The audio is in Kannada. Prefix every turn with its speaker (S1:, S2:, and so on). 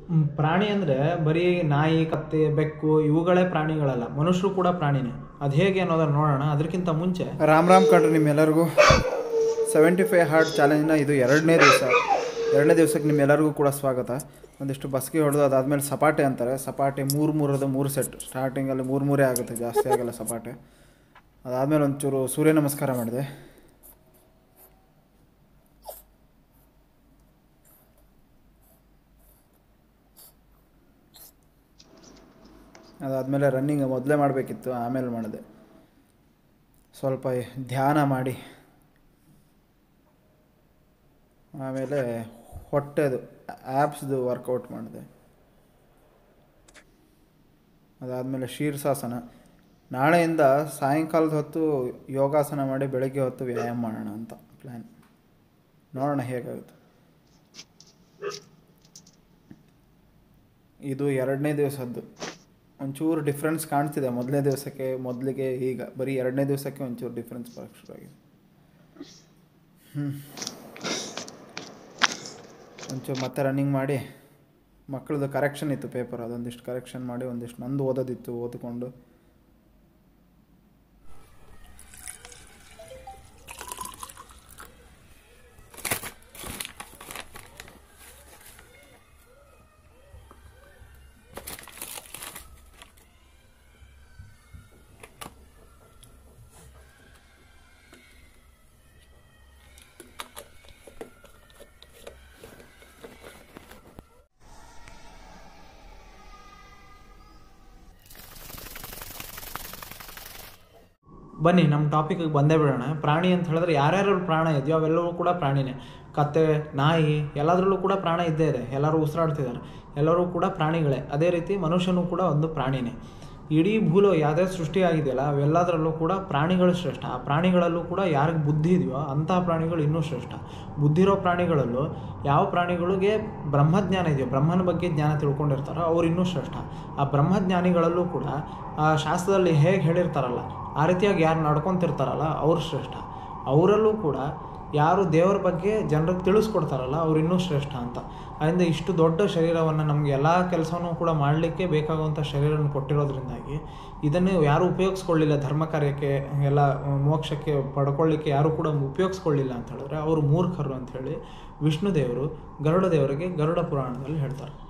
S1: ಹ್ಮ್, ಪ್ರಾಣಿ ಅಂದರೆ ಬರೀ ನಾಯಿ ಕತ್ತೆ ಬೆಕ್ಕು ಇವುಗಳೇ ಪ್ರಾಣಿಗಳಲ್ಲ ಮನುಷ್ಯರು ಕೂಡ ಪ್ರಾಣಿನೇ ಅದು ಹೇಗೆ ಅನ್ನೋದನ್ನ ನೋಡೋಣ ಅದಕ್ಕಿಂತ ಮುಂಚೆ
S2: ರಾಮ್ ರಾಮ್ ಕಂಡ್ರಿ ನಿಮ್ಮೆಲ್ಲರಿಗೂ ಸೆವೆಂಟಿ ಫೈವ್ ಹಾರ್ಟ್ ಚಾಲೆಂಜ್ನ ಇದು ಎರಡನೇ ದಿವಸ ಎರಡನೇ ದಿವಸಕ್ಕೆ ನಿಮ್ಮೆಲ್ಲರಿಗೂ ಕೂಡ ಸ್ವಾಗತ ಒಂದಿಷ್ಟು ಬಸ್ಗೆ ಹೊಡೆದು ಅದಾದಮೇಲೆ ಸಪಾಟೆ ಅಂತಾರೆ ಸಪಾಟೆ ಮೂರು ಮೂರದ ಮೂರು ಸೆಟ್ ಸ್ಟಾರ್ಟಿಂಗಲ್ಲಿ ಮೂರು ಮೂರೇ ಆಗುತ್ತೆ ಜಾಸ್ತಿ ಆಗಲ್ಲ ಸಪಾಟೆ ಅದಾದಮೇಲೆ ಒಂಚೂರು ಸೂರ್ಯ ನಮಸ್ಕಾರ ಮಾಡಿದೆ ಅದಾದಮೇಲೆ ರನ್ನಿಂಗ್ ಮೊದಲೇ ಮಾಡಬೇಕಿತ್ತು ಆಮೇಲೆ ಮಾಡಿದೆ ಸ್ವಲ್ಪ ಧ್ಯಾನ ಮಾಡಿ ಆಮೇಲೆ ಹೊಟ್ಟೆದು ಆ್ಯಪ್ಸ್ದು ವರ್ಕೌಟ್ ಮಾಡಿದೆ ಅದಾದಮೇಲೆ ಶೀರ್ಷಾಸನ ನಾಳೆಯಿಂದ ಸಾಯಂಕಾಲದ ಹೊತ್ತು ಯೋಗಾಸನ ಮಾಡಿ ಬೆಳಗ್ಗೆ ಹೊತ್ತು ವ್ಯಾಯಾಮ ಮಾಡೋಣ ಅಂತ ಪ್ಲ್ಯಾನ್ ನೋಡೋಣ ಹೇಗಾಗುತ್ತೆ ಇದು ಎರಡನೇ ದಿವಸದ್ದು ಒಂಚೂರು ಡಿಫ್ರೆನ್ಸ್ ಕಾಣ್ತಿದೆ ಮೊದಲನೇ ದಿವಸಕ್ಕೆ ಮೊದಲಿಗೆ ಈಗ ಬರೀ ಎರಡನೇ ದಿವಸಕ್ಕೆ ಒಂಚೂರು ಡಿಫ್ರೆನ್ಸ್ ಬರೋಕ್ಕೆ ಶುರುವಾಗಿದೆ ಹ್ಞೂ ಒಂಚೂರು ಮತ್ತೆ ರನ್ನಿಂಗ್ ಮಾಡಿ ಮಕ್ಕಳದು ಕರೆಕ್ಷನ್ ಇತ್ತು ಪೇಪರ್ ಅದೊಂದಿಷ್ಟು ಕರೆಕ್ಷನ್ ಮಾಡಿ ಒಂದಿಷ್ಟು ನಂದು ಓದೋದಿತ್ತು ಓದ್ಕೊಂಡು
S1: ಬನ್ನಿ ನಮ್ಮ ಟಾಪಿಕ್ಗೆ ಬಂದೇ ಬಿಡೋಣ ಪ್ರಾಣಿ ಅಂತ ಹೇಳಿದ್ರೆ ಯಾರ್ಯಾರು ಪ್ರಾಣ ಇದೆಯೋ ಅವೆಲ್ಲವೂ ಕೂಡ ಪ್ರಾಣಿನೇ ಕತ್ತೆ ನಾಯಿ ಎಲ್ಲದರಲ್ಲೂ ಕೂಡ ಪ್ರಾಣ ಇದ್ದೇ ಇದೆ ಎಲ್ಲರೂ ಉಸಿರಾಡ್ತಿದ್ದಾರೆ ಎಲ್ಲರೂ ಕೂಡ ಪ್ರಾಣಿಗಳೇ ಅದೇ ರೀತಿ ಮನುಷ್ಯನೂ ಕೂಡ ಒಂದು ಪ್ರಾಣಿನೇ ಇಡೀ ಭೂಲೋ ಯಾವುದೇ ಸೃಷ್ಟಿಯಾಗಿದೆಯಲ್ಲ ಅವೆಲ್ಲದರಲ್ಲೂ ಕೂಡ ಪ್ರಾಣಿಗಳು ಶ್ರೇಷ್ಠ ಆ ಪ್ರಾಣಿಗಳಲ್ಲೂ ಕೂಡ ಯಾರಿಗೆ ಬುದ್ಧಿ ಇದೆಯೋ ಅಂತಹ ಪ್ರಾಣಿಗಳು ಇನ್ನೂ ಶ್ರೇಷ್ಠ ಬುದ್ಧಿರೋ ಪ್ರಾಣಿಗಳಲ್ಲೂ ಯಾವ ಪ್ರಾಣಿಗಳಿಗೆ ಬ್ರಹ್ಮಜ್ಞಾನ ಇದೆಯೋ ಬ್ರಹ್ಮನ ಬಗ್ಗೆ ಜ್ಞಾನ ತಿಳ್ಕೊಂಡಿರ್ತಾರೋ ಅವ್ರು ಇನ್ನೂ ಶ್ರೇಷ್ಠ ಆ ಬ್ರಹ್ಮಜ್ಞಾನಿಗಳಲ್ಲೂ ಕೂಡ ಆ ಶಾಸ್ತ್ರದಲ್ಲಿ ಹೇಗೆ ಹೇಳಿರ್ತಾರಲ್ಲ ಆ ರೀತಿಯಾಗಿ ಯಾರು ನಡ್ಕೊತಿರ್ತಾರಲ್ಲ ಅವ್ರು ಶ್ರೇಷ್ಠ ಅವರಲ್ಲೂ ಕೂಡ ಯಾರು ದೇವರ ಬಗ್ಗೆ ಜನರಿಗೆ ತಿಳಿಸ್ಕೊಡ್ತಾರಲ್ಲ ಅವ್ರು ಇನ್ನೂ ಶ್ರೇಷ್ಠ ಅಂತ ಅದರಿಂದ ಇಷ್ಟು ದೊಡ್ಡ ಶರೀರವನ್ನು ನಮಗೆ ಎಲ್ಲ ಕೆಲಸವೂ ಕೂಡ ಮಾಡಲಿಕ್ಕೆ ಬೇಕಾಗುವಂಥ ಶರೀರವನ್ನು ಕೊಟ್ಟಿರೋದ್ರಿಂದಾಗಿ ಇದನ್ನು ಯಾರೂ ಉಪಯೋಗಿಸ್ಕೊಳ್ಳಿಲ್ಲ ಧರ್ಮ ಕಾರ್ಯಕ್ಕೆ ಎಲ್ಲ ಮೋಕ್ಷಕ್ಕೆ ಪಡ್ಕೊಳ್ಳಿಕ್ಕೆ ಯಾರೂ ಕೂಡ ಉಪಯೋಗಿಸ್ಕೊಳ್ಳಿಲ್ಲ ಅಂತ ಹೇಳಿದ್ರೆ ಅವರು ಮೂರ್ಖರು ಅಂತ ಹೇಳಿ ವಿಷ್ಣು ದೇವರು ಗರುಡ ದೇವರಿಗೆ ಗರುಡ ಪುರಾಣದಲ್ಲಿ ಹೇಳ್ತಾರೆ